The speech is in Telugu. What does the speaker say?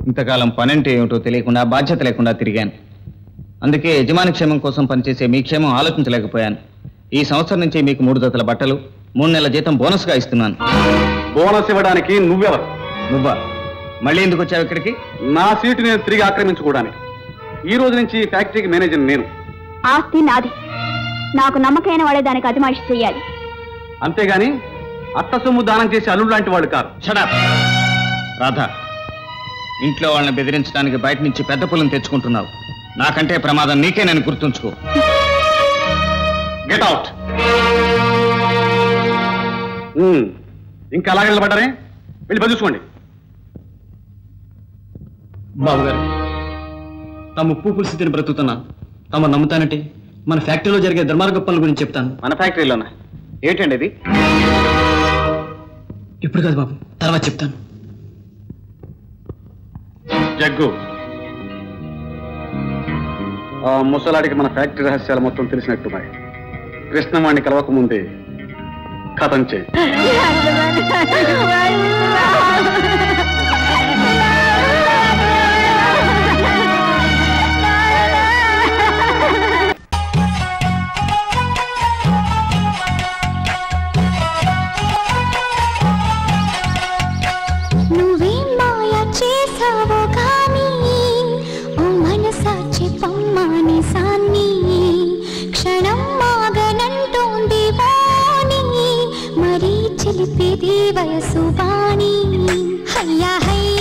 ఇంతకాలం పనంటే ఏమిటో తెలియకుండా బాధ్యత లేకుండా తిరిగాను అందుకే యజమాని క్షేమం కోసం పనిచేసే మీ క్షేమం ఆలోచించలేకపోయాను ఈ సంవత్సరం నుంచి మీకు మూడు జతల బట్టలు మూడు నెలల జీతం బోనస్గా ఇస్తున్నాను బోనస్ ఇవ్వడానికి నువ్వెవరు నువ్వా మళ్ళీ ఎందుకు వచ్చావు ఇక్కడికి నా సీటు నేను తిరిగి ఆక్రమించుకోవడానికి ఈ రోజు నుంచి ఈ ఫ్యాక్టరీకి మేనేజర్ నేను ఆస్తి నాది నాకు నమ్మకమైన వాడే దానికి అజమాయిషి చెయ్యాలి అంతేగాని అత్త సొమ్ము దానం చేసే అల్లుడు లాంటి వాడు కాదు షడప్ రాధా ఇంట్లో వాళ్ళని బెదిరించడానికి బయట నుంచి పెద్ద పుల్లని తెచ్చుకుంటున్నావు నాకంటే ప్రమాదం నీకే నేను గుర్తుంచుకో గెట్ అవుట్ ఇంకా అలాగే నిలబడ్డారే వెళ్ళి పని చూసుకోండి బాబు గారు తమ ఉప్పు పులుసు తిని బ్రతుకుతున్నాను తమ నమ్ముతానంటే మన ఫ్యాక్టరీలో జరిగే దుర్మార్గ పనుల గురించి చెప్తాను మన ఫ్యాక్టరీలోనా ఏంటండి ఇది ఇప్పుడు కాదు బాబు తర్వాత చెప్తాను జగ్గు ఆ ముసలాడికి మన ఫ్యాక్టరీ రహస్యాలు మొత్తం తెలిసినట్టున్నాయి కృష్ణవాణ్ణి కలవక ముందే కథం చేయి నువ్వేం మాయ చేసావో కానీ ఓ మనసా చెప్పమ్మాని సాన్ని క్షణం మాగనంటోంది వాణి మరీ చిలిపిది వయసు వాణి హయ్యా హయ్యా